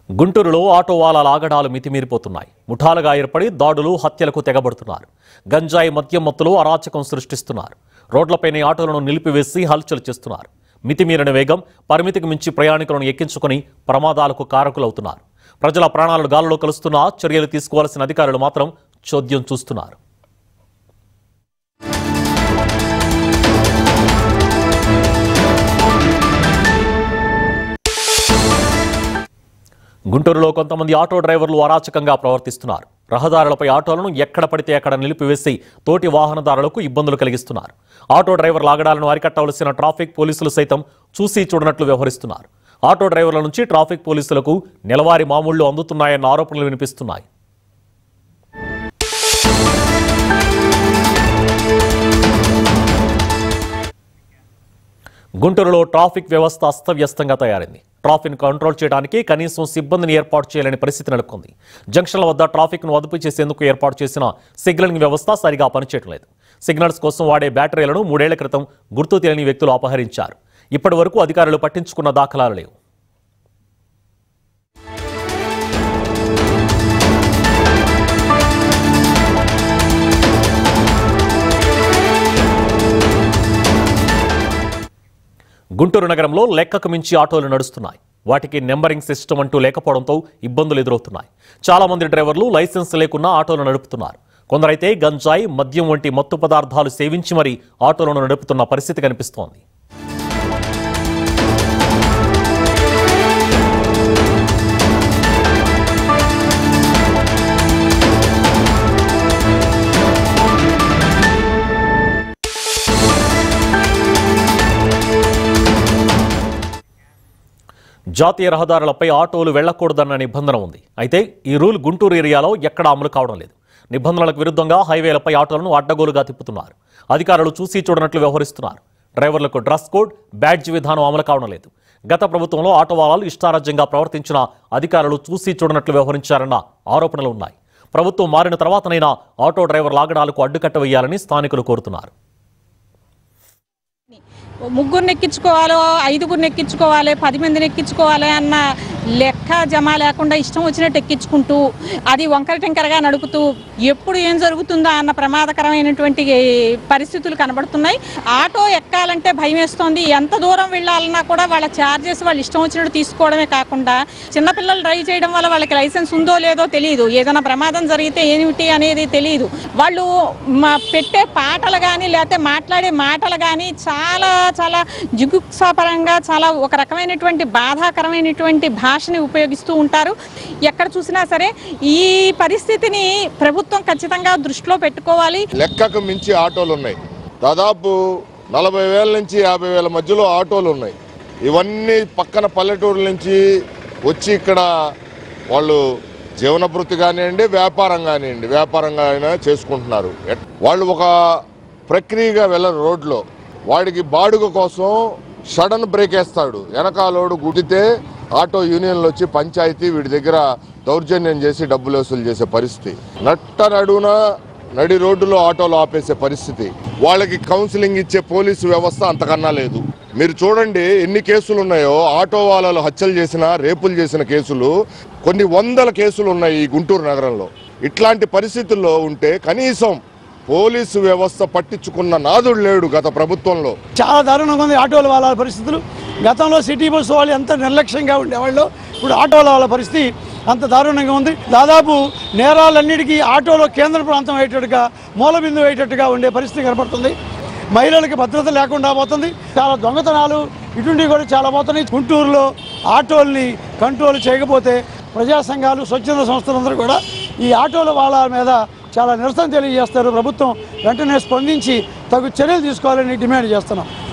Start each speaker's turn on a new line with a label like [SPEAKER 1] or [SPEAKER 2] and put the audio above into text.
[SPEAKER 1] గుంటూరులో ఆటో వాలాల ఆగడాలు మితిమీరిపోతున్నాయి ముఠాలుగా ఏర్పడి దాడులు హత్యలకు తెగబడుతున్నారు గంజాయి మద్యం మత్తులో అరాచకం సృష్టిస్తున్నారు రోడ్లపైనే ఆటోలను నిలిపివేసి హల్చల్ చేస్తున్నారు మితిమీరిన వేగం పరిమితికి మించి ప్రయాణికులను ఎక్కించుకొని ప్రమాదాలకు కారకులవుతున్నారు ప్రజల ప్రాణాలను గాల్లో కలుస్తున్నా చర్యలు తీసుకోవాల్సిన అధికారులు మాత్రం చోద్యం చూస్తున్నారు గుంటూరులో కొంతమంది ఆటో డ్రైవర్లు అరాచకంగా ప్రవర్తిస్తున్నారు రహదారులపై ఆటోలను ఎక్కడ పడితే అక్కడ నిలిపివేసి తోటి వాహనదారులకు ఇబ్బందులు కలిగిస్తున్నారు ఆటో డ్రైవర్ల ఆగడాలను అరికట్టవలసిన ట్రాఫిక్ పోలీసులు సైతం చూసి చూడనట్లు వ్యవహరిస్తున్నారు ఆటో డ్రైవర్ల నుంచి ట్రాఫిక్ పోలీసులకు నెలవారీ మామూళ్లు అందుతున్నాయన్న ఆరోపణలు వినిపిస్తున్నాయి గుంటూరులో ట్రాఫిక్ వ్యవస్థ అస్తవ్యస్తంగా తయారైంది ట్రాఫిక్ కంట్రోల్ చేయడానికి కనీసం సిబ్బందిని ఏర్పాటు చేయాలని పరిస్థితి నెలకొంది జంక్షన్ల వద్ద ట్రాఫిక్ను అదుపు చేసేందుకు ఏర్పాటు చేసిన సిగ్నలింగ్ వ్యవస్థ సరిగా పనిచేయడం లేదు సిగ్నల్స్ కోసం వాడే బ్యాటరీలను మూడేళ్ల క్రితం గుర్తు తెలియని వ్యక్తులు అపహరించారు ఇప్పటి వరకు అధికారులు పట్టించుకున్న దాఖలాలు లేవు గుంటూరు నగరంలో లెక్కకు మించి ఆటోలు నడుస్తున్నాయి వాటికి నెంబరింగ్ సిస్టమ్ అంటూ లేకపోవడంతో ఇబ్బందులు ఎదురవుతున్నాయి చాలా మంది డ్రైవర్లు లైసెన్స్ లేకున్నా ఆటోలు నడుపుతున్నారు కొందరైతే గంజాయి మద్యం వంటి మత్తు పదార్థాలు సేవించి మరీ ఆటోలను నడుపుతున్న పరిస్థితి కనిపిస్తోంది జాతీయ రహదారులపై ఆటోలు వెళ్లకూడదన్న నిబంధన ఉంది అయితే ఈ రూల్ గుంటూరు ఏరియాలో ఎక్కడా అమలు కావడం లేదు నిబంధనలకు విరుద్ధంగా హైవేలపై ఆటోలను అడ్డగోలుగా తిప్పుతున్నారు అధికారులు చూసి చూడనట్లు వ్యవహరిస్తున్నారు డ్రైవర్లకు డ్రెస్ కోడ్ బ్యాడ్జ్ విధానం అమలు కావడం లేదు గత ప్రభుత్వంలో ఆటో వాలాలు ఇష్టారాజ్యంగా ప్రవర్తించిన అధికారులు చూసి చూడనట్లు వ్యవహరించారన్న ఆరోపణలు ఉన్నాయి ప్రభుత్వం మారిన తర్వాతనైనా ఆటో డ్రైవర్ల ఆగడాలకు అడ్డుకట్ట వేయాలని స్థానికులు కోరుతున్నారు
[SPEAKER 2] ముగ్గురిని ఎక్కించుకోవాలో ఐదుగురిని ఎక్కించుకోవాలి పది మందిని ఎక్కించుకోవాలి అన్న లెక్క జమ లేకుండా ఇష్టం వచ్చినట్టు ఎక్కించుకుంటూ అది వంకర టెంకరగా నడుపుతూ ఎప్పుడు ఏం జరుగుతుందా అన్న ప్రమాదకరమైనటువంటి పరిస్థితులు కనబడుతున్నాయి ఆటో ఎక్కాలంటే భయం వేస్తోంది ఎంత దూరం వెళ్ళాలన్నా కూడా వాళ్ళ ఛార్జెస్ వాళ్ళు ఇష్టం వచ్చినట్టు తీసుకోవడమే కాకుండా చిన్నపిల్లలు డ్రైవ్ చేయడం వల్ల వాళ్ళకి లైసెన్స్ ఉందో లేదో తెలియదు ఏదైనా ప్రమాదం జరిగితే ఏమిటి అనేది తెలియదు వాళ్ళు మా పెట్టే పాటలు కానీ లేకపోతే మాట్లాడే మాటలు కానీ చాలా చాలా జిగుప్సాపరంగా చాలా ఒక రకమైనటువంటి బాధాకరమైనటువంటి భాషని ఉపయోగిస్తూ ఉంటారు ఎక్కడ చూసినా సరే ఈ పరిస్థితిని ప్రభుత్వం ఖచ్చితంగా దృష్టిలో పెట్టుకోవాలి
[SPEAKER 3] లెక్కకు మించి ఆటోలు ఉన్నాయి దాదాపు నలభై వేల నుంచి యాభై వేల మధ్యలో ఆటోలు ఉన్నాయి ఇవన్నీ పక్కన పల్లెటూరుల నుంచి వచ్చి ఇక్కడ వాళ్ళు జీవనభృతి కానివ్వండి వ్యాపారం కానివ్వండి వ్యాపారంగా అయినా చేసుకుంటున్నారు ఎట్- వాళ్ళు ఒక ప్రక్రియగా వెళ్ళరు రోడ్లో వాడికి బాడుగ కోసం సడన్ బ్రేక్ వేస్తాడు వెనకాలోడు గుడితే ఆటో యూనియన్లు వచ్చి పంచాయతీ వీడి దగ్గర దౌర్జన్యం చేసి డబ్బులు వసూలు చేసే పరిస్థితి నట్ట నడున నడి రోడ్డులో ఆటోలు ఆపేసే పరిస్థితి వాళ్ళకి కౌన్సిలింగ్ ఇచ్చే పోలీసు వ్యవస్థ అంతకన్నా లేదు మీరు చూడండి ఎన్ని కేసులు ఉన్నాయో ఆటో వాళ్ళలు హత్యలు చేసిన రేపులు చేసిన కేసులు కొన్ని వందల కేసులు ఉన్నాయి ఈ గుంటూరు నగరంలో ఇట్లాంటి పరిస్థితుల్లో ఉంటే కనీసం పోలీసు వ్యవస్థ పట్టించుకున్న నాదుడు లేడు గత ప్రభుత్వంలో
[SPEAKER 4] చాలా దారుణంగా ఉంది ఆటోల వాళ్ళ పరిస్థితులు గతంలో సిటీ బస్సు వాళ్ళు ఎంత నిర్లక్ష్యంగా ఉండేవాళ్ళు ఇప్పుడు ఆటోల వాళ్ళ పరిస్థితి అంత దారుణంగా ఉంది దాదాపు నేరాలన్నిటికీ ఆటోలో కేంద్ర ప్రాంతం అయ్యేటట్టుగా మూలబిందు అయ్యేటట్టుగా ఉండే పరిస్థితి కనపడుతుంది మహిళలకు భద్రత లేకుండా పోతుంది చాలా దొంగతనాలు ఇటువంటివి కూడా చాలా పోతున్నాయి గుంటూరులో ఆటోల్ని కంట్రోల్ చేయకపోతే ప్రజా సంఘాలు స్వచ్ఛంద సంస్థలందరూ కూడా ఈ ఆటోల వాళ్ళ మీద చాలా నిరసన తెలియజేస్తారు ప్రభుత్వం వెంటనే స్పందించి తగు చర్యలు తీసుకోవాలని డిమాండ్ చేస్తున్నాం